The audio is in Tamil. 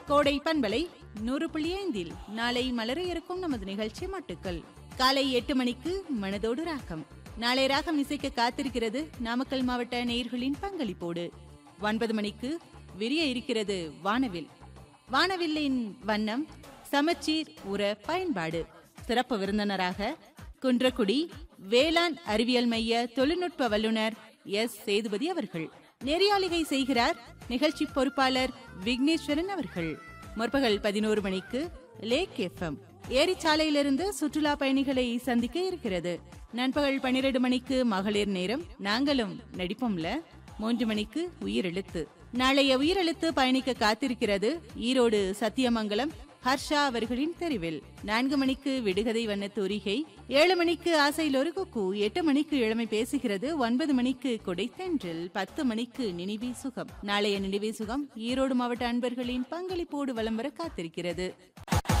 கோடை பண்பலை நூறு புள்ளி ஐந்தில் நாளை மலர இருக்கும் நமது நிகழ்ச்சி மட்டுக்கள் காலை எட்டு மணிக்கு மனதோடு ராகம் நாளை ராகம் இசைக்க காத்திருக்கிறது நாமக்கல் மாவட்ட நேயர்களின் பங்களிப்போடு ஒன்பது மணிக்கு விரிய இருக்கிறது வானவில் வானவில்லின் வண்ணம் சமச்சீர் உர பயன்பாடு சிறப்பு விருந்தினராக குன்றக்குடி வேளாண் அறிவியல் மைய தொழில்நுட்ப வல்லுநர் எஸ் சேதுபதி அவர்கள் நெறியாளிகை செய்கிறார் நிகழ்ச்சி பொறுப்பாளர் விக்னேஸ்வரன் அவர்கள் முற்பகல் பதினோரு மணிக்கு லேக் எஃப்எம் ஏரிச்சாலையிலிருந்து சுற்றுலா பயணிகளை சந்திக்க இருக்கிறது நண்பகல் பன்னிரண்டு மணிக்கு மகளிர் நேரம் நாங்களும் நடிப்போம்ல மூன்று மணிக்கு உயிரெழுத்து நாளைய உயிரெழுத்து பயணிக்க காத்திருக்கிறது ஈரோடு சத்தியமங்கலம் ஹர்ஷா அவர்களின் தெரிவில் நான்கு மணிக்கு விடுகதை வண்ண தூரிகை ஏழு மணிக்கு ஆசையில் ஒரு குக்கு எட்டு மணிக்கு இளமை பேசுகிறது ஒன்பது மணிக்கு கொடைத்தென்றில் பத்து மணிக்கு நினைவே சுகம் நாளைய நினைவே சுகம் ஈரோடு மாவட்ட அன்பர்களின் பங்களிப்போடு வலம் வர காத்திருக்கிறது